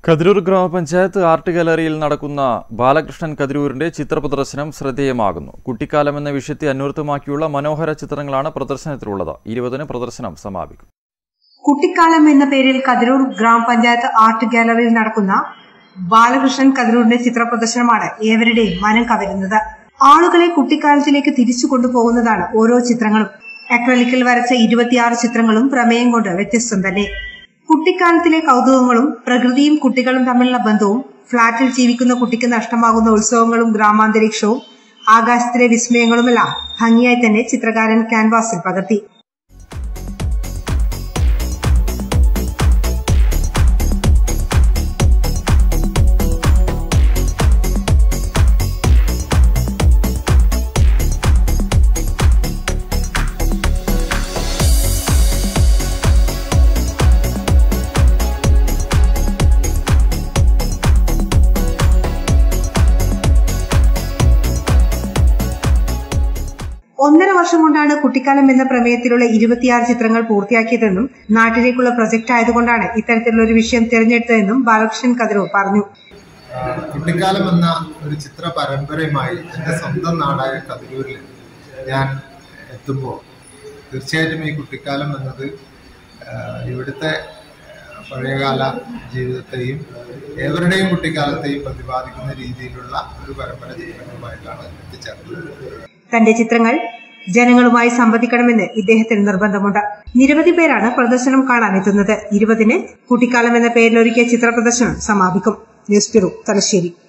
കതിരൂർ ഗ്രാമപഞ്ചായത്ത് ആർട്ട് ഗാലറിയിൽ നടക്കുന്ന ബാലകൃഷ്ണൻ കതിരൂരിന്റെ ചിത്രപ്രദർശനം ശ്രദ്ധേയമാകുന്നു കുട്ടിക്കാലം എന്ന വിഷയത്തെ അന്വർത്ഥമാക്കിയുള്ള മനോഹര ചിത്രങ്ങളാണ് പ്രദർശനത്തിലുള്ളത് ഇരുപതിന് പ്രദർശനം സമാപിക്കും കുട്ടിക്കാലം എന്ന പേരിൽ കതിരൂർ ഗ്രാമപഞ്ചായത്ത് ആർട്ട് ഗാലറിയിൽ നടക്കുന്ന ബാലകൃഷ്ണൻ കതിരൂരിന്റെ ചിത്ര പ്രദർശനമാണ് ഏവരുടെയും മനം കവരുന്നത് ആളുകളെ കുട്ടിക്കാലത്തിലേക്ക് തിരിച്ചു കൊണ്ടുപോകുന്നതാണ് ഓരോ ചിത്രങ്ങളും അക്രലിക്കിൽ വരച്ച ഇരുപത്തിയാറ് ചിത്രങ്ങളും പ്രമേയം കൊണ്ട് വ്യത്യസ്തം തന്നെ കുട്ടിക്കാലത്തിലെ കൗതുകങ്ങളും പ്രകൃതിയും കുട്ടികളും തമ്മിലുള്ള ബന്ധവും ഫ്ളാറ്റിൽ ജീവിക്കുന്ന കുട്ടിക്ക് നഷ്ടമാകുന്ന ഉത്സവങ്ങളും ഗ്രാമാന്തരീക്ഷവും ആകാശത്തിലെ വിസ്മയങ്ങളുമെല്ലാം ഭംഗിയായി തന്നെ ചിത്രകാരൻ ക്യാൻവാസിൽ പകർത്തി ഒന്നര വർഷം കൊണ്ടാണ് കുട്ടിക്കാലം എന്ന പ്രമേയത്തിലുള്ള ഇരുപത്തിയാറ് ചിത്രങ്ങൾ പൂർത്തിയാക്കിയതെന്നും നാട്ടിലേക്കുള്ള പ്രൊജക്ട് ആയതുകൊണ്ടാണ് ഇത്തരത്തിലുള്ള ഒരു വിഷയം തിരഞ്ഞെടുത്തതെന്നും ബാലകൃഷ്ണൻ കതിരൂർ പറഞ്ഞു കുട്ടിക്കാലം എന്ന ഒരു ചിത്ര പരമ്പരയുമായി എൻ്റെ സ്വന്തം നാടായ കതിരൂരിൽ ഞാൻ എത്തുമ്പോൾ തീർച്ചയായിട്ടും ഈ കുട്ടിക്കാലം എന്നത് ആ, ഇവിടുത്തെ പഴയകാല ജീവിതത്തെയും ഏവരുടെയും കുട്ടിക്കാലത്തെയും പ്രതിപാദിക്കുന്ന രീതിയിലുള്ള ഒരു പരമ്പര ചിത്രങ്ങളുമായിട്ടാണ് എത്തിച്ചേർന്നത് തന്റെ ചിത്രങ്ങൾ ജനങ്ങളുമായി സംവദിക്കണമെന്ന് ഇദ്ദേഹത്തിന് നിർബന്ധമുണ്ട് നിരവധി പേരാണ് പ്രദർശനം കാണാൻ എത്തുന്നത് ഇരുപതിന് കുട്ടിക്കാലം എന്ന പേരിലൊരുക്കിയ ചിത്ര പ്രദർശനം സമാപിക്കും ന്യൂസ് ബ്യൂറോ തലശ്ശേരി